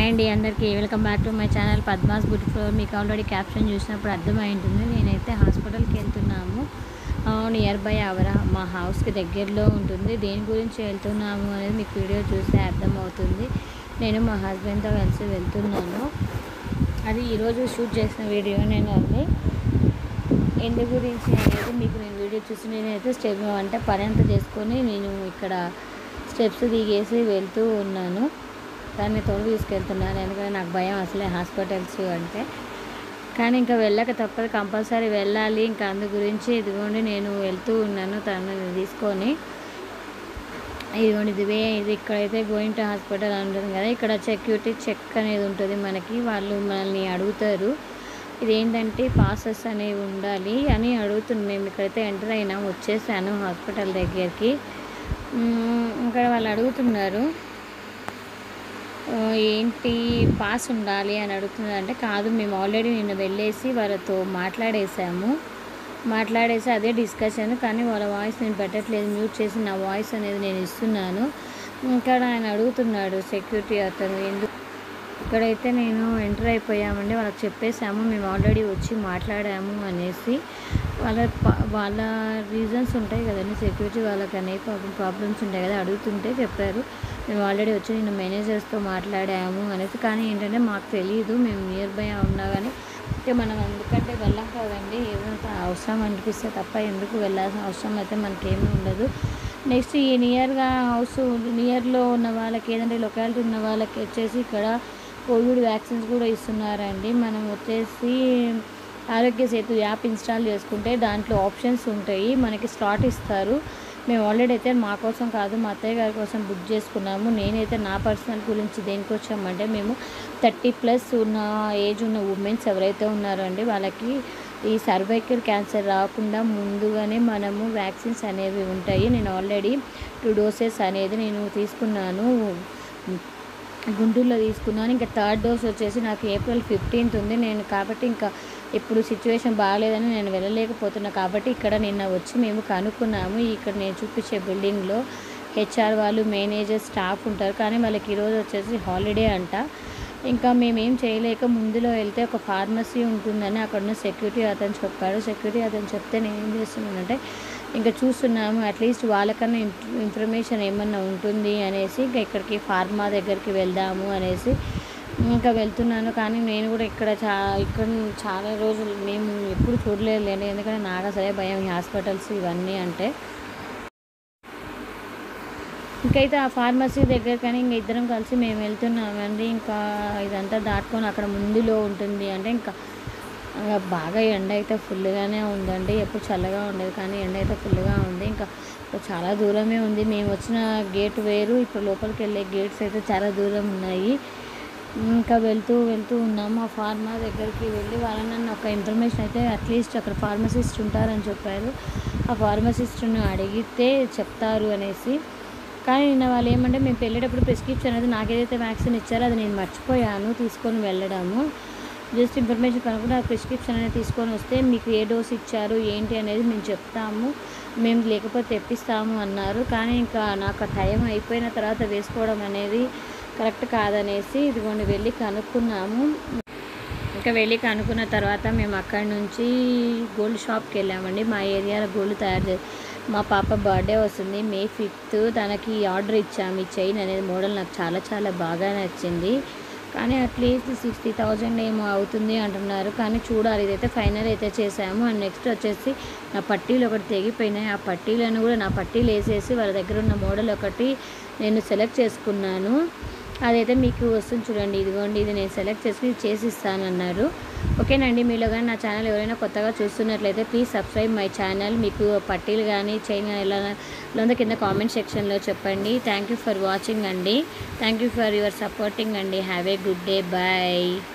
hi అండి అందరికీ welcome back to my channel Padma's బుడ్ ఫ్లోర్ మీకు ఆల్రెడీ క్యాప్షన్ చూసినప్పుడు అర్థమై ఉంటుంది నేనైతే హాస్పిటల్కి వెళ్తున్నాము నియర్ బై అవర్ మా హౌస్కి దగ్గరలో ఉంటుంది దేని గురించి వెళ్తున్నాము అనేది మీకు వీడియో చూస్తే అర్థమవుతుంది నేను మా హస్బెండ్తో కలిసి వెళ్తున్నాను అది ఈరోజు షూట్ చేసిన వీడియో నేను అండి ఎందు గురించి అనేది మీకు నేను వీడియో చూసి నేనైతే స్టెప్ అంటే పని అంతా చేసుకొని నేను ఇక్కడ స్టెప్స్ దిగేసి వెళ్తూ ఉన్నాను దాన్ని తోడు తీసుకెళ్తున్నాను ఎందుకంటే నాకు భయం అసలే హాస్పిటల్స్ అంటే కానీ ఇంకా వెళ్ళక తప్పదు కంపల్సరీ వెళ్ళాలి ఇంకా అందు గురించి ఇదిగోండి నేను వెళ్తూ ఉన్నాను తనని తీసుకొని ఇదిగోండి ఇదివే ఇది ఇక్కడైతే గోయింగ్ టు హాస్పిటల్ ఉంటుంది కదా ఇక్కడ సెక్యూరిటీ చెక్ అనేది ఉంటుంది మనకి వాళ్ళు మనల్ని అడుగుతారు ఇదేంటంటే పాసెస్ అనేవి ఉండాలి అని అడుగుతుంది మేము ఇక్కడైతే ఎంటర్ అయినాం వచ్చేసాను హాస్పిటల్ దగ్గరికి మ్మ్, ఇక్కడ వాళ్ళు అడుగుతున్నారు ఆ, ఏంటి పాస్ ఉండాలి అని అడుగుతున్నారు అంటే కాదు మేము ఆల్రెడీ నిన్న వెళ్ళేసి వాళ్ళతో మాట్లాడేసాము మాట్లాడేసి అదే డిస్కషన్ కానీ వాళ్ళ వాయిస్ నేను పెట్టట్లేదు మ్యూట్ చేసి నా వాయిస్ అనేది నేను ఇస్తున్నాను ఇక్కడ ఆయన అడుగుతున్నాడు సెక్యూరిటీ అతను ఎందుకు ఇక్కడైతే నేను ఎంటర్ అయిపోయామండి వాళ్ళకి చెప్పేసాము మేము ఆల్రెడీ వచ్చి మాట్లాడాము అనేసి వాళ్ళ ప- వాళ్ళ రీజన్స్ ఉంటాయి కదండి సెక్యూరిటీ వాళ్ళకి అనేక ప్రాబ్లమ్స్ ఉంటాయి కదా అడుగుతుంటే చెప్పారు మేము ఆల్రెడీ వచ్చి నేను మేనేజర్స్తో మాట్లాడాము అనేసి కానీ ఏంటంటే మాకు తెలియదు మేము నియర్ బై ఉన్నా కానీ అంటే మనం ఎందుకంటే వెళ్ళాం కదండి ఏదంత అవసరం అనిపిస్తే తప్ప ఎందుకు వెళ్ళాల్సిన అవసరం అయితే మనకేమీ ఉండదు నెక్స్ట్ ఈ నియర్గా హౌస్ నియర్లో ఉన్న వాళ్ళకి ఏదంటే లొకాలిటీ ఉన్న వాళ్ళకి వచ్చేసి ఇక్కడ కోవిడ్ వ్యాక్సిన్స్ కూడా ఇస్తున్నారండి మనం వచ్చేసి ఆరోగ్య సేతు యాప్ ఇన్స్టాల్ చేసుకుంటే దాంట్లో ఆప్షన్స్ ఉంటాయి మనకి స్లాట్ ఇస్తారు మేము ఆల్రెడీ అయితే మా కోసం కాదు మా అత్తయ్య గారి కోసం బుక్ చేసుకున్నాము నేనైతే నా పర్సనల్ గురించి దేనికి వచ్చామంటే మేము థర్టీ ప్లస్ ఉన్న ఏజ్ ఉన్న ఉమెన్స్ ఎవరైతే ఉన్నారో అండి వాళ్ళకి ఈ సర్వైకల్ క్యాన్సర్ రాకుండా ముందుగానే మనము వ్యాక్సిన్స్ అనేవి ఉంటాయి నేను ఆల్రెడీ టూ డోసెస్ అనేది నేను తీసుకున్నాను గుంటూరులో తీసుకున్నాను ఇంకా థర్డ్ డోస్ వచ్చేసి నాకు ఏప్రిల్ ఫిఫ్టీన్త్ ఉంది నేను కాబట్టి ఇంకా ఇప్పుడు సిచ్యువేషన్ బాగాలేదని నేను వెళ్ళలేకపోతున్నా కాబట్టి ఇక్కడ నిన్న వచ్చి మేము కనుక్కున్నాము ఇక్కడ నేను చూపించే బిల్డింగ్లో హెచ్ఆర్ వాళ్ళు మేనేజర్ స్టాఫ్ ఉంటారు కానీ వాళ్ళకి ఈరోజు వచ్చేసి హాలిడే అంట ఇంకా మేమేం చేయలేక ముందులో వెళ్తే ఒక ఫార్మసీ ఉంటుందని అక్కడ ఉన్న సెక్యూరిటీ అతను చెప్పాడు సెక్యూరిటీ అతను చెప్తే నేను ఏం చేస్తున్నానంటే ఇంకా చూస్తున్నాము అట్లీస్ట్ వాళ్ళకన్నా ఇన్- ఇన్ఫర్మేషన్ ఏమన్నా ఉంటుంది అనేసి ఇంకా ఇక్కడికి ఫార్మా దగ్గరికి వెళ్దాము అనేసి ఇంకా వెళ్తున్నాను కానీ నేను కూడా ఇక్కడ చా ఇక్కడ చాలా రోజులు మేము ఎప్పుడు చూడలేదు లేండి ఎందుకంటే నాకు అసలే భయం ఈ హాస్పిటల్స్ ఇవన్నీ అంటే ఇంకైతే ఆ ఫార్మసీ దగ్గర కానీ ఇంక ఇద్దరం కలిసి మేము వెళ్తున్నామండి ఇంకా ఇదంతా దాటుకొని అక్కడ ముందులో ఉంటుంది అంటే ఇంకా ఇంకా బాగా ఎండ అయితే ఫుల్గానే ఉందండి ఎప్పుడు చల్లగా ఉండేది కానీ ఎండ అయితే ఫుల్గా ఉంది ఇంకా చాలా దూరమే ఉంది మేము వచ్చిన గేట్ వేరు ఇప్పుడు లోపలికి వెళ్ళే గేట్స్ అయితే చాలా దూరం ఉన్నాయి ఇంకా వెళ్తూ వెళ్తూ ఉన్నాము ఆ ఫార్మా దగ్గరికి వెళ్ళి వాళ్ళని నన్ను ఒక ఇన్ఫర్మేషన్ అయితే అట్లీస్ట్ అక్కడ ఫార్మసిస్ట్ ఉంటారని చెప్పారు ఆ ఫార్మసిస్ట్ని అడిగితే చెప్తారు అనేసి కానీ నిన్న వాళ్ళు ఏమంటే మేము వెళ్ళేటప్పుడు ప్రిస్క్రిప్షన్ అనేది నాకు ఏదైతే వ్యాక్సిన్ ఇచ్చారో అది నేను మర్చిపోయాను తీసుకొని వెళ్ళడము జస్ట్ ఇన్ఫర్మేషన్ కనుక్కుంటే ఆ ప్రిస్క్రిప్షన్ అనేది తీసుకొని వస్తే మీకు ఏ డోస్ ఇచ్చారు ఏంటి అనేది మేము చెప్తాము మేము లేకపోతే తెప్పిస్తాము అన్నారు కానీ ఇంకా నాకు ఆ టైం అయిపోయిన తర్వాత వేసుకోవడం అనేది కరెక్ట్ కాదనేసి ఇదిగోండి వెళ్ళి కనుక్కున్నాము ఇంకా వెళ్ళి కనుక్కున్న తర్వాత మేము అక్కడి నుంచి గోల్డ్ షాప్కి వెళ్ళామండి మా ఏరియాలో గోల్డ్ తయారు చే మా పాప బర్త్డే వస్తుంది మే ఫిఫ్త్ తనకి ఆర్డర్ ఇచ్చాము ఈ చైన్ అనేది మోడల్ నాకు చాలా చాలా బాగా నచ్చింది కానీ అట్లీస్ట్ సిక్స్టీ థౌజండ్ ఏమో అవుతుంది అంటున్నారు కానీ చూడాలి ఇదైతే ఫైనల్ అయితే చేసాము అండ్ నెక్స్ట్ వచ్చేసి నా పట్టీలు ఒకటి తెగిపోయినాయి ఆ పట్టీలను కూడా నా పట్టీలు వేసేసి వాళ్ళ దగ్గర ఉన్న మోడల్ ఒకటి నేను సెలెక్ట్ చేసుకున్నాను అదైతే మీకు వస్తుంది చూడండి ఇదిగోండి ఇది నేను సెలెక్ట్ చేసుకుని చేసి ఇస్తానన్నారు ఓకేనండి మీలో కానీ నా ఛానల్ ఎవరైనా కొత్తగా చూస్తున్నట్లయితే ప్లీజ్ సబ్స్క్రైబ్ మై ఛానల్ మీకు పట్టీలు కానీ చైన్ కానీ ఎలా ఉందో కింద కామెంట్ సెక్షన్లో చెప్పండి థ్యాంక్ యూ ఫర్ వాచింగ్ అండి thank you for your supporting అండి have a good day bye